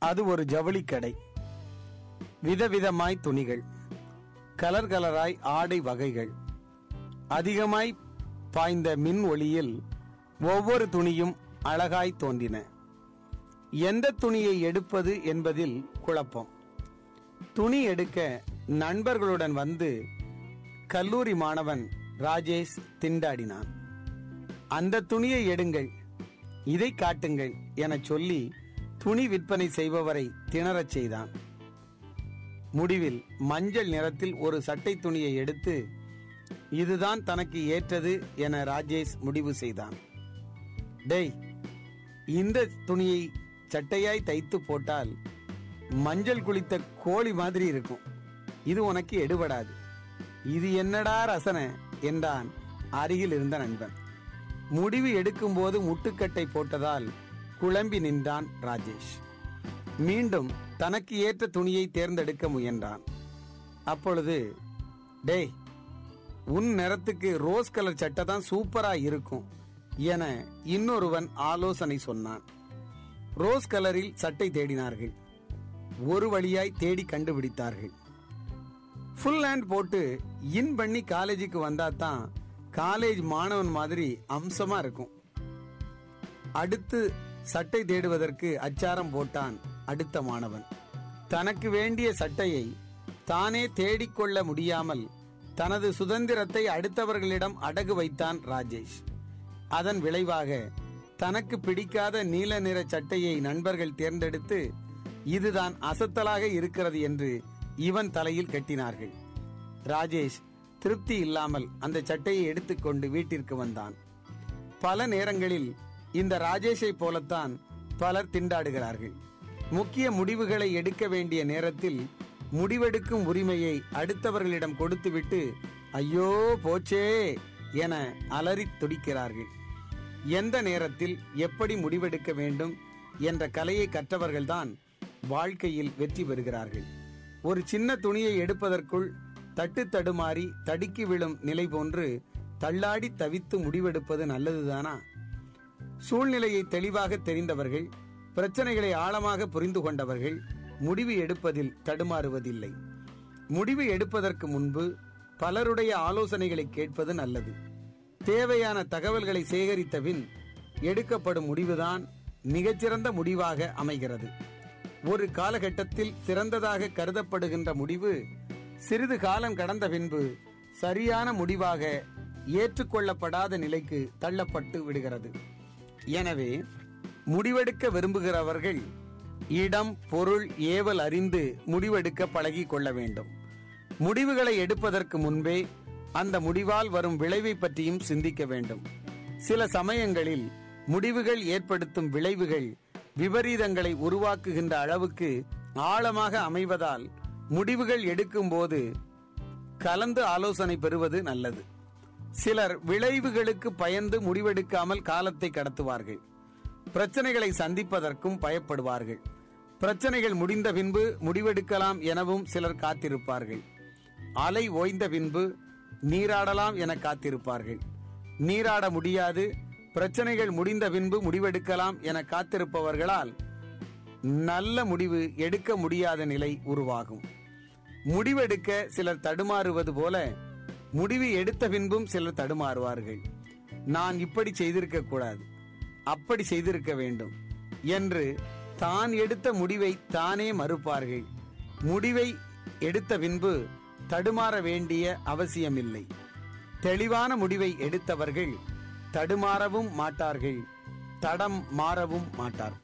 அது ஒரு ஜவுளிக்கடை விதவிதமாய் துணிகள் கலர் கலராய் ஆடை வகைகள் அதிகமாய் பாய்ந்த மின் ஒளியில் ஒவ்வொரு துணியும் அழகாய் தோன்றின எந்த துணியை எடுப்பது என்பதில் குழப்பம் துணி எடுக்க நண்பர்களுடன் வந்து கல்லூரி மாணவன் ராஜேஷ் திண்டாடினான் அந்த துணியை எடுங்கள் இதை காட்டுங்கள் எனச் சொல்லி துணி விற்பனை செய்பவரை திணறச் செய்தான் முடிவில் மஞ்சள் நிறத்தில் ஒரு சட்டை துணியை எடுத்து இதுதான் தனக்கு ஏற்றது என ராஜேஷ் முடிவு செய்தான் டேய் இந்த துணியை சட்டையாய் தைத்து போட்டால் மஞ்சள் குளித்த கோழி மாதிரி இருக்கும் இது உனக்கு எடுபடாது இது என்னடா ரசனை என்றான் அருகில் இருந்த நண்பன் முடிவு எடுக்கும்போது முட்டுக்கட்டை போட்டதால் குழம்பி நின்றான் ராஜேஷ் மீண்டும் தனக்கு ஏற்ற துணியை தேர்ந்தெடுக்க முயன்றான் அப்பொழுது டேய் உன் நிறத்துக்கு ரோஸ் கலர் சட்டை தான் சூப்பரா இருக்கும் என இன்னொருவன் ஆலோசனை சொன்னான் ரோஸ் கலரில் சட்டை தேடினார்கள் ஒரு வழியாய் தேடி கண்டுபிடித்தார்கள் ஃபுல் ஹேண்ட் போட்டு இன் பண்ணி காலேஜுக்கு வந்தா தான் காலேஜ் மாணவன் மாதிரி அம்சமா இருக்கும் அடுத்து சட்டை தேடுவதற்கு அச்சாரம் போட்டான் அடுத்த மாணவன் தனக்கு வேண்டிய சட்டையை தானே தேடிக்கொள்ள முடியாமல் தனது சுதந்திரத்தை அடுத்தவர்களிடம் அடகு வைத்தான் ராஜேஷ் அதன் விளைவாக தனக்கு பிடிக்காத நீல நிற சட்டையை நண்பர்கள் தேர்ந்தெடுத்து இதுதான் அசத்தலாக இருக்கிறது என்று இவன் தலையில் கட்டினார்கள் ராஜேஷ் திருப்தி இல்லாமல் அந்த சட்டையை எடுத்துக்கொண்டு வீட்டிற்கு வந்தான் பல நேரங்களில் இந்த ராஜேஷை போலத்தான் பலர் திண்டாடுகிறார்கள் முக்கிய முடிவுகளை எடுக்க வேண்டிய நேரத்தில் முடிவெடுக்கும் உரிமையை அடுத்தவர்களிடம் கொடுத்துவிட்டு ஐயோ போச்சே என அலறி துடிக்கிறார்கள் எந்த நேரத்தில் எப்படி முடிவெடுக்க வேண்டும் என்ற கலையை கற்றவர்கள்தான் வாழ்க்கையில் வெற்றி பெறுகிறார்கள் ஒரு சின்ன துணியை எடுப்பதற்குள் தட்டு தடுமாறி தடுக்கி விழும் நிலை போன்று தள்ளாடி தவித்து முடிவெடுப்பது நல்லதுதானா சூழ்நிலையை தெளிவாக தெரிந்தவர்கள் பிரச்சனைகளை ஆழமாக புரிந்து கொண்டவர்கள் முடிவு எடுப்பதில் தடுமாறுவதில்லை முடிவு எடுப்பதற்கு முன்பு பலருடைய ஆலோசனைகளை கேட்பது நல்லது தேவையான தகவல்களை சேகரித்த பின் எடுக்கப்படும் முடிவுதான் மிகச்சிறந்த முடிவாக அமைகிறது ஒரு காலகட்டத்தில் சிறந்ததாக கருதப்படுகின்ற முடிவு சிறிது காலம் கடந்த பின்பு சரியான முடிவாக ஏற்றுக்கொள்ளப்படாத நிலைக்கு தள்ளப்பட்டு விடுகிறது எனவே முடிவெடுக்க விரும்புகிறவர்கள் இடம் பொருள் ஏவல் அறிந்து முடிவெடுக்க பழகி கொள்ள வேண்டும் முடிவுகளை எடுப்பதற்கு முன்பே அந்த முடிவால் வரும் விளைவை பற்றியும் சிந்திக்க வேண்டும் சில சமயங்களில் முடிவுகள் ஏற்படுத்தும் விளைவுகள் விபரீதங்களை உருவாக்குகின்ற அளவுக்கு ஆழமாக அமைவதால் முடிவுகள் எடுக்கும்போது கலந்து ஆலோசனை பெறுவது நல்லது சிலர் விளைவுகளுக்கு பயந்து முடிவெடுக்காமல் காலத்தை கடத்துவார்கள் பிரச்சனைகளை சந்திப்பதற்கும் பயப்படுவார்கள் பிரச்சனைகள் முடிந்த பின்பு முடிவெடுக்கலாம் எனவும் சிலர் காத்திருப்பார்கள் அலை ஓய்ந்த பின்பு நீராடலாம் என காத்திருப்பார்கள் நீராட முடியாது பிரச்சனைகள் முடிந்த பின்பு முடிவெடுக்கலாம் என காத்திருப்பவர்களால் நல்ல முடிவு எடுக்க முடியாத நிலை உருவாகும் முடிவெடுக்க சிலர் தடுமாறுவது போல முடிவு எடுத்த பின்பும் சிலர் தடுமாறுவார்கள் நான் இப்படி செய்திருக்க கூடாது அப்படி செய்திருக்க வேண்டும் என்று தான் எடுத்த முடிவை தானே மறுப்பார்கள் முடிவை எடுத்த பின்பு தடுமாற வேண்டிய அவசியமில்லை தெளிவான முடிவை எடுத்தவர்கள் தடுமாறவும் மாட்டார்கள் தடம் மாறவும் மாட்டார்கள்